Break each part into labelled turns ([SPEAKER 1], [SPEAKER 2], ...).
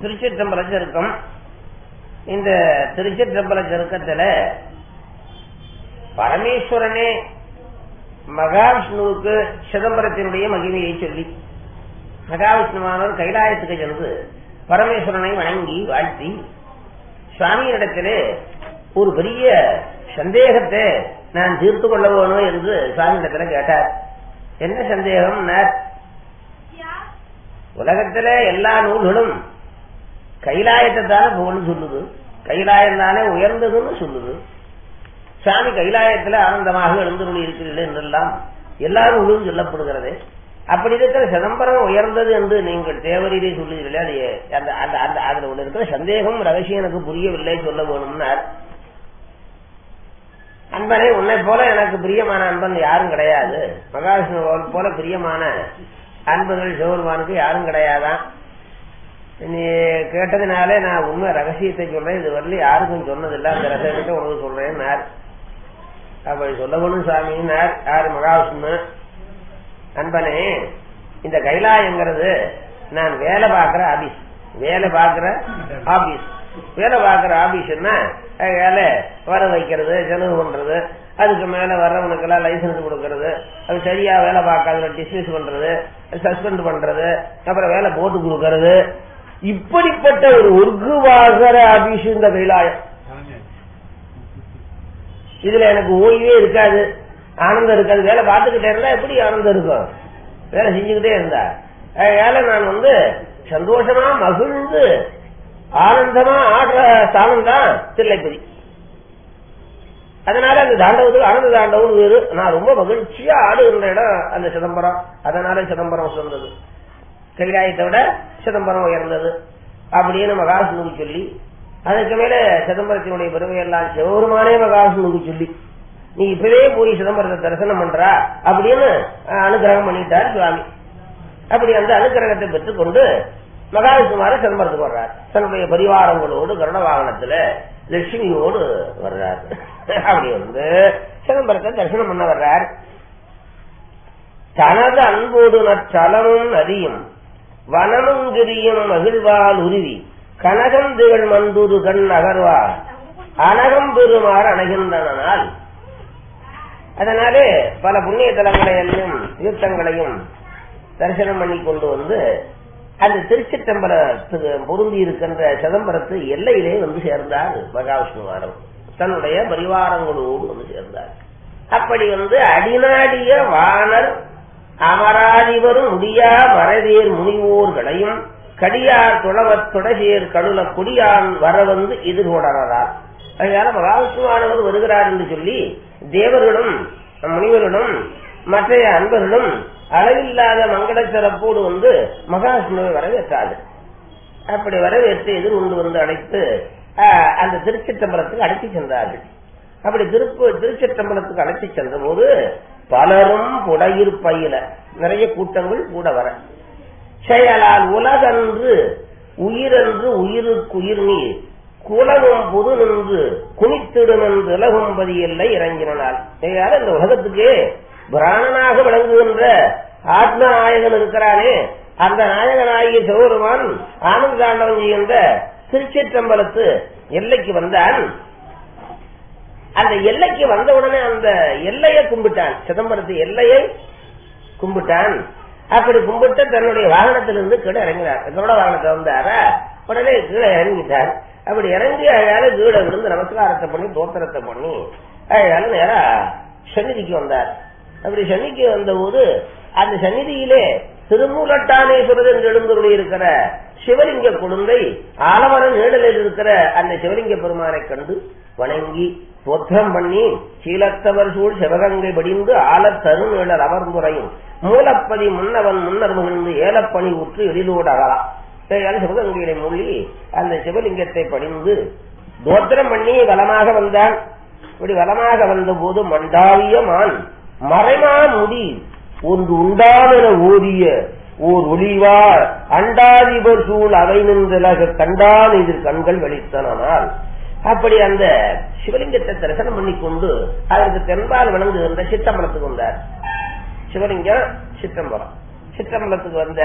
[SPEAKER 1] திருச்சிற்றம்பல சருக்கம் இந்த திருச்சிற்றம்பல சருக்கத்துல பரமேஸ்வரனே மகாவிஷ்ணுவுக்கு சிதம்பரத்தினுடைய மகிமையை சொல்லி மகாவிஷ்ணுவானவர் கைலாயத்துக்கு சென்று பரமேஸ்வரனை வணங்கி வாழ்த்தி சுவாமியிடத்திலே ஒரு பெரிய சந்தேகத்தை நான் தீர்த்து கொள்ள வேணும் என்று சுவாமியிடத்துல கேட்டார் என்ன சந்தேகம் உலகத்துல எல்லா நூல்களும் கைலாயத்தை தானே புகழ்னு சொல்லுது கைலாயம் தானே உயர்ந்ததுன்னு சொல்லுது சாமி கைலாயத்துல ஆனந்தமாக எழுந்துள்ள இருக்கிறீர்கள் என்றெல்லாம் எல்லா நூலும் சொல்லப்படுகிறது அப்படி இருக்கிற சிதம்பரம் உயர்ந்தது என்று நீங்கள் தேவரிலே சொல்லுகிறீர்களே அது அந்த அந்த அந்த அதுல உள்ள இருக்கிற சந்தேகம் ரகசியம் எனக்கு புரியவில்லை சொல்ல வேணும்னார் அன்பனே உன்னை போல எனக்கு பிரியமான அன்பன் யாரும் கிடையாது மகாவிஷ்ணு போல பிரியமான அன்புகள் சிவபெருமானுக்கு யாரும் கிடையாதான் நீ கேட்டதுனாலே நான் உண்மை ரகசியத்தை சொல்றேன் இது வரல யாருக்கும் சொன்னதில்லை அந்த ரகசியத்தை உனக்கு சொல்றேன் அப்படி சொல்லணும் சாமி யாரு மகாவிஷ்ணு அன்பனே இந்த கைலாயங்கிறது நான் வேலை பார்க்கிற ஆபீஸ் வேலை பார்க்கிற ஆபீஸ் வேலை பார்க்கிற ஆபீஸ்னா வேலை வர வைக்கிறது செலவு பண்றது அதுக்கு மேல வர்றவனுக்கு எல்லாம் லைசன்ஸ் கொடுக்கறது அது சரியா வேலை பார்க்காத டிஸ்மிஸ் பண்றது சஸ்பெண்ட் பண்றது அப்புறம் வேலை போட்டு கொடுக்கறது இப்படிப்பட்ட ஒரு ஒர்க்கு வாசர ஆபீஸ் இந்த கைலாயம் இதுல எனக்கு ஓய்வே இருக்காது ஆனந்தம் இருக்காது வேலை பார்த்துக்கிட்டே இருந்தா எப்படி ஆனந்தம் இருக்கும் வேலை செஞ்சுக்கிட்டே இருந்தா வேலை நான் வந்து சந்தோஷமா மகிழ்ந்து ஆனந்தமா ஆடுற ஸ்தானம் தான் தில்லைப்பதி அதனால அந்த தாண்டவத்துக்கு ஆனந்த தாண்டவம் வேறு நான் ரொம்ப மகிழ்ச்சியா ஆடுகின்ற இடம் அந்த சிதம்பரம் அதனால சிதம்பரம் சொன்னது கைலாயத்தை விட சிதம்பரம் உயர்ந்தது அப்படின்னு மகாவிஷ்ணுக்கு சொல்லி அதுக்கு மேல சிதம்பரத்தினுடைய பெருமையெல்லாம் சிவபெருமானே மகாவிஷ்ணுக்கு சொல்லி நீ இப்பவே போய் சிதம்பரத்தை தரிசனம் பண்றா அப்படின்னு அனுகிரகம் பண்ணிட்டார் சுவாமி அப்படி அந்த அனுகிரகத்தை பெற்றுக்கொண்டு மகாவிஷ்ணுமார சிதம்பரத்துக்கு வர்றார் தன்னுடைய பரிவாரங்களோடு கருட வாகனத்துல லட்சுமியோடு வர்றார் அப்படி வந்து சிதம்பரத்தை தரிசனம் பண்ண வர்றார் தனது அன்போடு நற்றலமும் நதியும் வனமும் கிரியும் மகிழ்வால் உருவி கனகம் திகழ் மந்துரு கண் அகர்வார் அனகம் பெறுமாறு அணைகின்றனால் அதனாலே பல புண்ணிய தலங்களையும் தீர்த்தங்களையும் தரிசனம் பண்ணி கொண்டு வந்து அந்த திருச்சிட்டம்பலத்துக்கு பொருந்தி இருக்கின்ற சிதம்பரத்து எல்லையிலே வந்து சேர்ந்தார் மகாவிஷ்ணுவாரம் தன்னுடைய பரிவாரங்களோடு வந்து சேர்ந்தார் அப்படி வந்து அடிநாடிய வானர் அமராதிவரும் முடியா மறைதேர் முனிவோர்களையும் கடியார் துளவத் தொடசேர் கடுல குடியான் வர வந்து எதிர்கொடறார் அதனால மகாவிஷ்ணுவானவர் வருகிறார் என்று சொல்லி தேவர்களும் முனிவர்களும் மற்ற அன்பர்களும் அளவில்லாத மங்கள சிறப்போடு வந்து மகாவிஷ்ணுவை வரவேற்றார்கள் அப்படி வரவேற்று எதிர் கொண்டு வந்து அழைத்து அந்த திருச்சிட்டம்பலத்துக்கு அழைத்து சென்றார்கள் அப்படி திருப்பு திருச்சிட்டம்பலத்துக்கு அழைத்து சென்ற போது பலரும் புடையிற் பயில நிறைய கூட்டங்கள் கூட வர செயலால் உலகன்று உயிரன்று உயிருக்கு உயிர் நீர் குலகும் புது நின்று குனித்திடும் என்று இலகும்பதி இல்லை இறங்கினால் இந்த உலகத்துக்கே பிராணனாக விளங்குகின்ற ஆத்ம நாயகன் இருக்கிறானே அந்த நாயகனாகிய சிவபெருமான் ஆனந்த தாண்டவம் செய்கின்ற திருச்சிற்றம்பலத்து எல்லைக்கு வந்தான் அந்த எல்லைக்கு வந்த உடனே அந்த எல்லையை கும்பிட்டான் சிதம்பரத்து எல்லையை கும்பிட்டான் அப்படி கும்பிட்டு தன்னுடைய வாகனத்திலிருந்து கீழே இறங்கினார் கருட வாகனத்தை வந்தாரா உடனே கீழே இறங்கிட்டார் அப்படி இறங்கி அழகால கீழே விழுந்து நமஸ்காரத்தை பண்ணி தோத்திரத்தை பண்ணி அழகால நேரா சந்நிதிக்கு வந்தார் அப்படி சன்னிக்கு வந்த போது அந்த சந்நிதியிலே திருமூலட்டானேஸ்வரர் என்று எழுந்துள்ள இருக்கிற சிவலிங்க குழந்தை ஆலமர நீடலில் இருக்கிற அந்த சிவலிங்க பெருமானை கண்டு வணங்கி தோத்திரம் பண்ணி சீலத்தவர் சூழ் சிவகங்கை படிந்து ஆலத் தருநிழல் அமர்ந்துரையும் மூலப்பதி முன்னவன் முன்னர் முகிழ்ந்து ஏலப்பணி உற்று எழிலோடு அகலாம் சிவகங்கையில மூழ்கி அந்த சிவலிங்கத்தை படிந்து தோத்திரம் பண்ணி வளமாக வந்தான் இப்படி வளமாக வந்த போது மண்டாவிய மான் மறைமா முடி ஒன்று உண்டாமென ஓதிய ஓர் ஒளிவார் அண்டாதிபர் சூழ் அவை நின்றலக கண்டான் இதில் கண்கள் வெளித்தனால் அப்படி அந்த சிவலிங்கத்தை தரிசனம் பண்ணி கொண்டு அதற்கு தென்பால் வணங்குகின்ற சித்தம்பலத்துக்கு வந்தார் சிவலிங்கம் சித்தம்பரம் சித்தம்பலத்துக்கு வந்தார்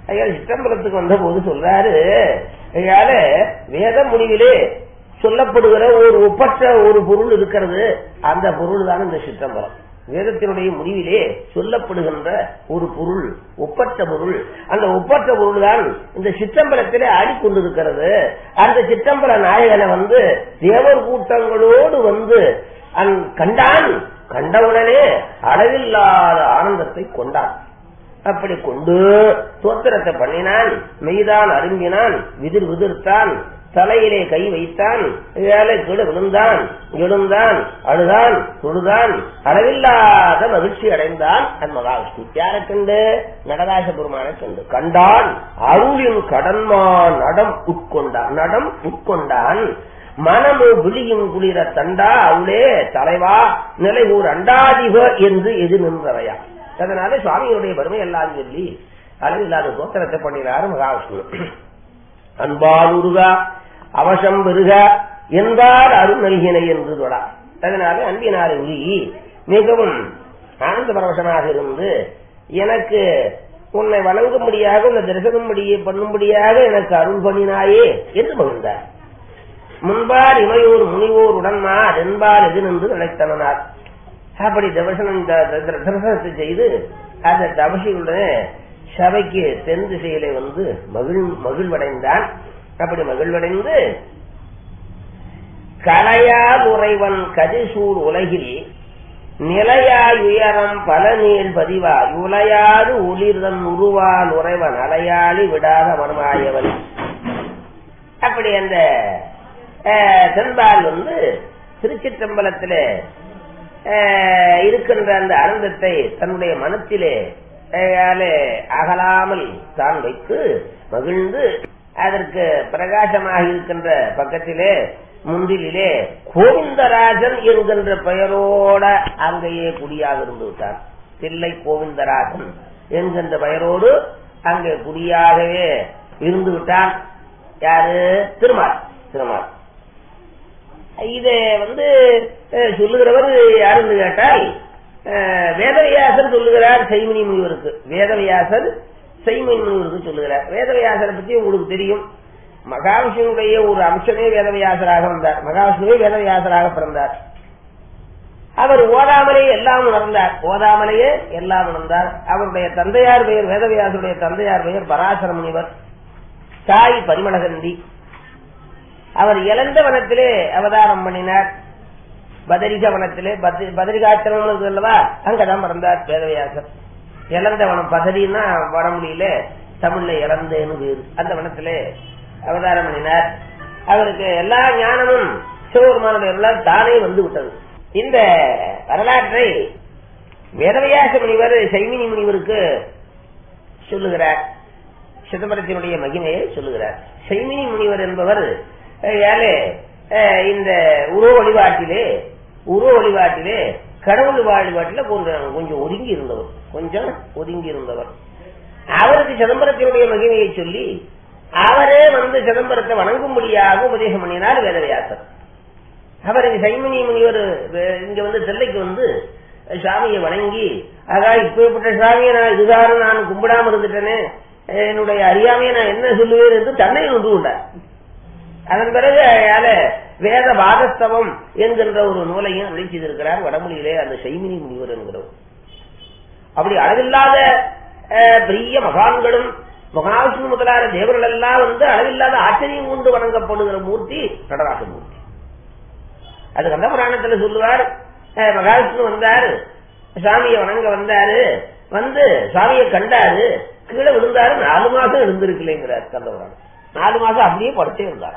[SPEAKER 1] ஐயா சிற்றம்பலத்துக்கு வந்த போது சொல்றாரு ஐயால வேத முடிவிலே சொல்லப்படுகிற ஒரு ஒப்பற்ற ஒரு பொருள் இருக்கிறது அந்த பொருள் தான் இந்த சிற்றம்பலம் வேதத்தினுடைய முடிவிலே சொல்லப்படுகின்ற ஒரு பொருள் ஒப்பற்ற பொருள் அந்த ஒப்பற்ற பொருள் தான் இந்த சிற்றம்பலத்திலே ஆடிக்கொண்டிருக்கிறது அந்த சிற்றம்பல நாயகனை வந்து தேவர் கூட்டங்களோடு வந்து அந் கண்டான் கண்டவுடனே அளவில்லாத ஆனந்தத்தை கொண்டான் அப்படி கொண்டு தோத்திரத்தை பண்ணினான் மெய்தான் அரும்பினான் விதிர் விதிர்த்தான் தலையிலே கை வைத்தான் ஏழை கீழே விழுந்தான் எழுந்தான் அழுதான் தொழுதான் அளவில்லாத மகிழ்ச்சி அடைந்தான் அன் மகாவிஷ்ணு யாரை கண்டு நடராச பெருமானை கண்டு கண்டான் அருளின் கடன்மான் நடம் உட்கொண்டான் நடம் உட்கொண்டான் மனமு விழியும் குளிர தண்டா அவளே தலைவா நிலை ஊர் அண்டாதிப என்று எது நின்றவையா அதனால சுவாமிகளுடைய பெருமை எல்லாம் சொல்லி அளவில்லாத தோத்திரத்தை பண்ணினார் மகாவிஷ்ணு அன்பால் உருகா அவசம் பெருக என்றார் அருள் நல்கினை என்று தொடா அதனால அன்பினாரை உருகி மிகவும் ஆனந்த பரவசமாக இருந்து எனக்கு உன்னை வணங்கும்படியாக உன்னை தரிசனம்படியே பண்ணும்படியாக எனக்கு அருள் பண்ணினாயே என்று மகிழ்ந்தார் முன்பார் இமையோர் முனிவோர் உடன்மா அதென்பால் எது நின்று நினைத்தனார் அப்படி தவசனம் தரிசனத்தை செய்து அந்த தவசியுடனே சபைக்கு தென் திசையிலே வந்து மகிழ் மகிழ்வடைந்தான் அப்படி மகிழ்வடைந்து கலையால் உறைவன் கதிசூர் உலகில் நிலையாய் உயரம் பல நீள் பதிவாய் உலையாது ஒளிர்தன் உருவால் உறைவன் அலையாளி விடாத மனமாயவன் அப்படி அந்த தென்பால் வந்து திருச்சிற்றம்பலத்தில் இருக்கின்ற அந்த ஆனந்தத்தை தன்னுடைய மனத்திலே அகலாமல் தான் வைத்து மகிழ்ந்து அதற்கு பிரகாசமாக இருக்கின்ற பக்கத்திலே முந்திலே கோவிந்தராஜன் என்கின்ற பெயரோட அங்கேயே குடியாக இருந்து விட்டார் தில்லை கோவிந்தராஜன் என்கின்ற பெயரோடு அங்கே குடியாகவே இருந்து விட்டார் யாரு திருமால் திருமால் இத வந்து சொல்லுகிறவர் யாருன்னு கேட்டால் வேதவியாசர் சொல்லுகிறார் செய்மணி முனிவருக்கு வேதவியாசர் செய்மணி முனிவருக்கு சொல்லுகிறார் வேதவியாசரை பத்தி உங்களுக்கு தெரியும் மகாவிஷ்ணுடைய ஒரு அம்சமே வேதவியாசராக வந்தார் மகாவிஷ்ணுவே வேதவியாசராக பிறந்தார் அவர் ஓதாமலே எல்லாம் உணர்ந்தார் ஓதாமலேயே எல்லாம் உணர்ந்தார் அவருடைய தந்தையார் பெயர் வேதவியாசருடைய தந்தையார் பெயர் பராசர முனிவர் தாய் பரிமளகந்தி அவர் இழந்த வனத்திலே அவதாரம் பண்ணினார் பதரிக வனத்திலே பதரிகாச்சலம் அல்லவா அங்கதான் பிறந்தார் வேதவியாசர் இழந்த வனம் பதரின்னா வடமொழியில தமிழ்ல இழந்தேன்னு பேரு அந்த வனத்திலே அவதாரம் பண்ணினார் அவருக்கு எல்லா ஞானமும் சிவபெருமானுடைய எல்லாம் தானே வந்து விட்டது இந்த வரலாற்றை வேதவியாச முனிவர் சைமினி முனிவருக்கு சொல்லுகிறார் சிதம்பரத்தினுடைய மகிமையை சொல்லுகிறார் சைமினி முனிவர் என்பவர் ஏழை இந்த உருவ வழிபாட்டிலே உருவ வழிபாட்டிலே கடவுள் வழிபாட்டில கொஞ்சம் கொஞ்சம் ஒதுங்கி இருந்தவர் கொஞ்சம் ஒதுங்கி இருந்தவர் அவருக்கு சிதம்பரத்தினுடைய மகிமையை சொல்லி அவரே வந்து சிதம்பரத்தை வணங்கும்படியாக உபதேசம் பண்ணினார் வேதவியாசர் அவருக்கு சைமணி முனிவர் இங்க வந்து செல்லைக்கு வந்து சாமியை வணங்கி ஆகா இப்பேற்பட்ட சாமியை நான் இதுதான் நான் கும்பிடாம இருந்துட்டேனே என்னுடைய அறியாமையை நான் என்ன சொல்லுவேன் என்று தன்னை ஒன்று கொண்டார் அதன் பிறகு வேத வாதஸ்தவம் என்கின்ற ஒரு நூலையும் அருளி செய்திருக்கிறார் வடமொழியிலே அந்த செய்மினி முனிவர் என்கிறவர் அப்படி அளவில்லாத பெரிய மகான்களும் மகாவிஷ்ணு முதலான தேவர்கள் எல்லாம் வந்து அளவில்லாத ஆச்சரியம் கொண்டு வணங்கப்படுகிற மூர்த்தி நடராச மூர்த்தி அது கந்த புராணத்துல சொல்லுவார் மகாவிஷ்ணு வந்தாரு சாமியை வணங்க வந்தாரு வந்து சாமியை கண்டாரு கீழே விழுந்தாரு நாலு மாசம் எழுந்திருக்கலைங்கிறார் கந்த புராணம் நாலு மாசம் அப்படியே படுத்தே இருந்தார்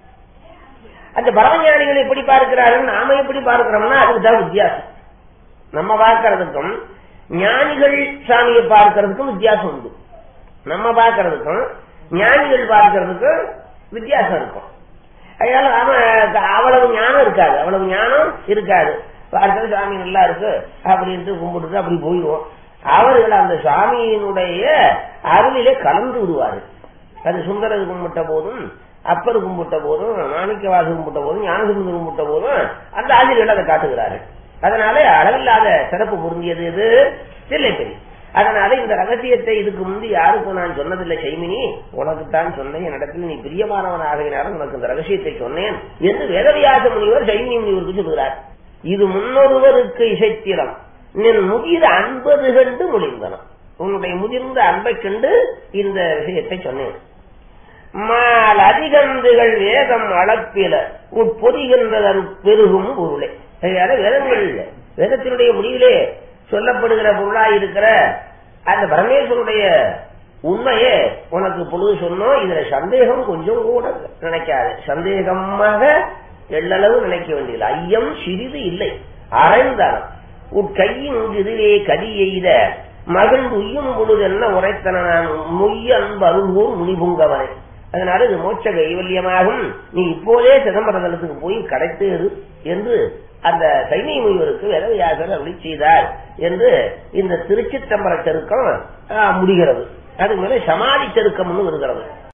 [SPEAKER 1] அந்த பரமஞானிகள் எப்படி பார்க்கிறார்கள் நாம எப்படி பார்க்கிறோம்னா அதுக்கு தான் வித்தியாசம் நம்ம பார்க்கறதுக்கும் ஞானிகள் சாமியை பார்க்கறதுக்கும் வித்தியாசம் உண்டு நம்ம பார்க்கறதுக்கும் ஞானிகள் பார்க்கறதுக்கும் வித்தியாசம் இருக்கும் அதனால அவன் அவ்வளவு ஞானம் இருக்காது அவ்வளவு ஞானம் இருக்காது பார்த்தது சாமி நல்லா இருக்கு அப்படின்ட்டு கும்பிட்டு அப்படி போயிடுவோம் அவர்கள் அந்த சாமியினுடைய அருளிலே கலந்து விடுவார்கள் அது சுந்தரது கும்பிட்ட போதும் அப்பர் கும்பிட்ட போதும் மாணிக்கவாசு கும்பிட்ட போதும் ஞானசுந்தர் கும்பிட்ட போதும் அந்த ஆசிரியர்கள் அதை காட்டுகிறார்கள் அதனால அளவில்லாத சிறப்பு பொருந்தியது எது தில்லைப்பெரி அதனால இந்த ரகசியத்தை இதுக்கு முந்தி யாருக்கும் நான் சொன்னதில்லை செய்மினி உனக்குத்தான் சொன்னேன் என்னிடத்தில் நீ பிரியமானவனாகினாலும் உனக்கு இந்த ரகசியத்தை சொன்னேன் என்று வேதவியாச முனிவர் சைனி முனிவருக்கு சொல்கிறார் இது முன்னொருவருக்கு இசைத்திரம் நின் முதிர் அன்பது கண்டு முடிந்தனம் உன்னுடைய முதிர்ந்த அன்பை கண்டு இந்த விஷயத்தை சொன்னேன் மால் அதிகந்துகள் வேதம் அளப்பில உட்பொதிகின்றதன் பெருகும் பொருளே அதனால வேதங்கள் வேதத்தினுடைய முடிவிலே சொல்லப்படுகிற பொருளாய் இருக்கிற அந்த பரமேஸ்வருடைய உண்மையே உனக்கு பொழுது சொன்னோம் இதுல சந்தேகம் கொஞ்சம் கூட நினைக்காது சந்தேகமாக எள்ளளவு நினைக்க வேண்டியதில்லை ஐயம் சிறிது இல்லை அரைந்தனம் உட்கையின் இதுவே கடி எய்த மகிழ்ந்து உய்யும் பொழுது என்ன உரைத்தன நான் மொய்ய அன்பு அருள்வோர் முனிபுங்கவனே அதனால இது மோட்ச கைவல்யமாகும் நீ இப்போதே சிதம்பரதலத்துக்கு போய் கிடைத்தேறு என்று அந்த சைனிய முனிவருக்கு வேதவியாசர் அருளி செய்தார் என்று இந்த திருச்சித்தம்பர செருக்கம் ஆ, முடிகிறது அது மேல சமாதி செருக்கம்னு வருகிறது